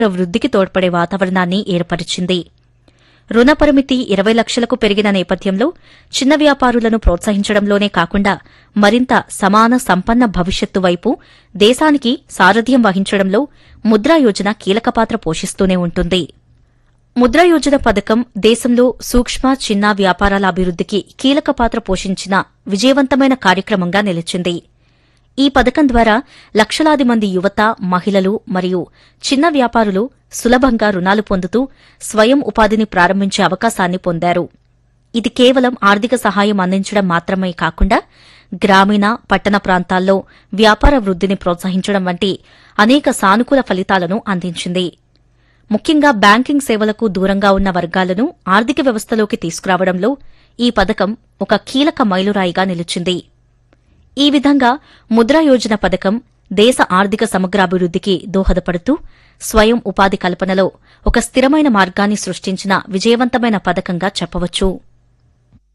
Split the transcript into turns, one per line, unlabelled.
వృద్ధికి తోడ్పడే వాతావరణాన్ని ఏర్పరిచింది రుణ పరిమితి ఇరవై లక్షలకు పెరిగిన నేపథ్యంలో చిన్న వ్యాపారులను ప్రోత్సహించడంలోనే కాకుండా మరింత సమాన సంపన్న భవిష్యత్తు వైపు దేశానికి సారథ్యం వహించడంలో ముద్రా యోజన కీలక పాత్ర పోషిస్తూనే ఉంటుంది ముద్రా యోజన పథకం దేశంలో సూక్ష్మ చిన్న వ్యాపారాల అభివృద్ధికి కీలక పాత్ర పోషించిన విజయవంతమైన కార్యక్రమంగా నిలిచింది ఈ పథకం ద్వారా లక్షలాది మంది యువత మహిళలు మరియు చిన్న వ్యాపారులు సులభంగా రుణాలు పొందుతూ స్వయం ఉపాధిని ప్రారంభించే అవకాశాన్ని పొందారు ఇది కేవలం ఆర్థిక సహాయం అందించడం మాత్రమే కాకుండా గ్రామీణ పట్టణ ప్రాంతాల్లో వ్యాపార వృద్ధిని ప్రోత్సహించడం వంటి అనేక సానుకూల ఫలితాలను అందించింది ముఖ్యంగా బ్యాంకింగ్ సేవలకు దూరంగా ఉన్న వర్గాలను ఆర్థిక వ్యవస్థలోకి తీసుకురావడంలో ఈ పథకం ఒక కీలక మైలురాయిగా నిలిచింది ఈ విధంగా ముద్రా యోజన పథకం దేశ ఆర్థిక సమగ్రాభివృద్ధికి దోహదపడుతూ స్వయం ఉపాధి కల్పనలో ఒక స్థిరమైన మార్గాన్ని సృష్టించిన విజయవంతమైన పథకంగా చెప్పవచ్చు